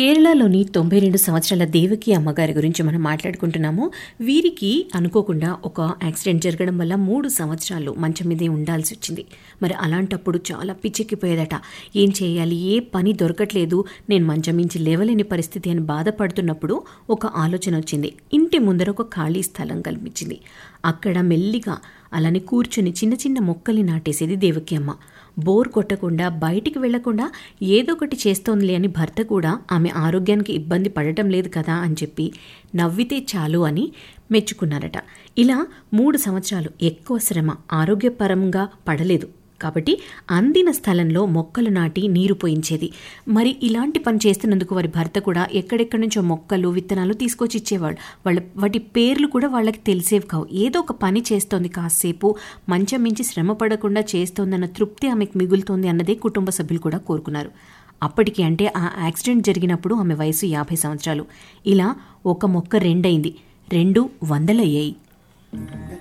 కేరళలోని తొంభై రెండు సంవత్సరాల దేవకి అమ్మగారి గురించి మనం మాట్లాడుకుంటున్నాము వీరికి అనుకోకుండా ఒక యాక్సిడెంట్ జరగడం వల్ల మూడు సంవత్సరాలు మంచం మీదే ఉండాల్సి వచ్చింది మరి అలాంటప్పుడు చాలా పిచ్చెక్కిపోయేదట ఏం చేయాలి ఏ పని దొరకట్లేదు నేను మంచం మించి లేవలేని పరిస్థితి అని బాధపడుతున్నప్పుడు ఒక ఆలోచన వచ్చింది ఇంటి ముందర ఒక ఖాళీ స్థలం కల్పించింది అక్కడ మెల్లిగా అలానే కూర్చుని చిన్న చిన్న మొక్కల్ని నాటేసేది దేవకి అమ్మ బోర్ కొట్టకుండా బయటికి వెళ్లకుండా ఏదో ఒకటి చేస్తోందిలే అని భర్త కూడా ఆమె ఆరోగ్యానికి ఇబ్బంది పడటం లేదు కదా అని చెప్పి నవ్వితే చాలు అని మెచ్చుకున్నారట ఇలా మూడు సంవత్సరాలు ఎక్కువ శ్రమ ఆరోగ్యపరంగా పడలేదు కాబట్టి అందిన స్థలంలో మొక్కలు నాటి నీరు పోయించేది మరి ఇలాంటి పని చేస్తున్నందుకు వారి భర్త కూడా ఎక్కడెక్కడి నుంచో మొక్కలు విత్తనాలు తీసుకొచ్చి ఇచ్చేవాళ్ళు వాళ్ళ వాటి పేర్లు కూడా వాళ్ళకి తెలిసేవి కావు ఏదో ఒక పని చేస్తోంది కాసేపు మంచం మించి శ్రమ పడకుండా చేస్తోందన్న తృప్తి ఆమెకు మిగులుతోంది అన్నదే కుటుంబ సభ్యులు కూడా కోరుకున్నారు అప్పటికి అంటే ఆ యాక్సిడెంట్ జరిగినప్పుడు ఆమె వయసు యాభై సంవత్సరాలు ఇలా ఒక మొక్క రెండయింది రెండు వందలయ్యాయి